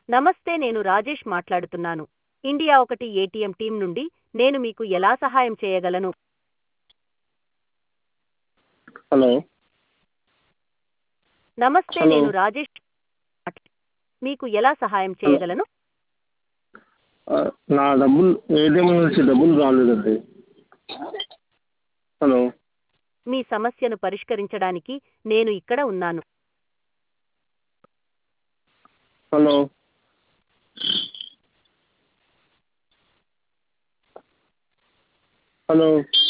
నమస్తే నేను రాజేష్ మాట్లాడుతున్నాను ఇండియా ఒకటి ఏటీఎం టీం నుండి నేను మీకు ఎలా సహాయం చేయగలను హలో నమస్తే Hello. నేను రాజేష్ మాట్లా- మీకు ఎలా సహాయం చేయగలను ఆ, నా డబ్బులు ఏటీఎం నుంచి డబ్బులు రాలేదండి హలో మీ సమస్యను పరిష్కరించడానికి నేను ఇక్కడ ఉన్నాను హలో హలో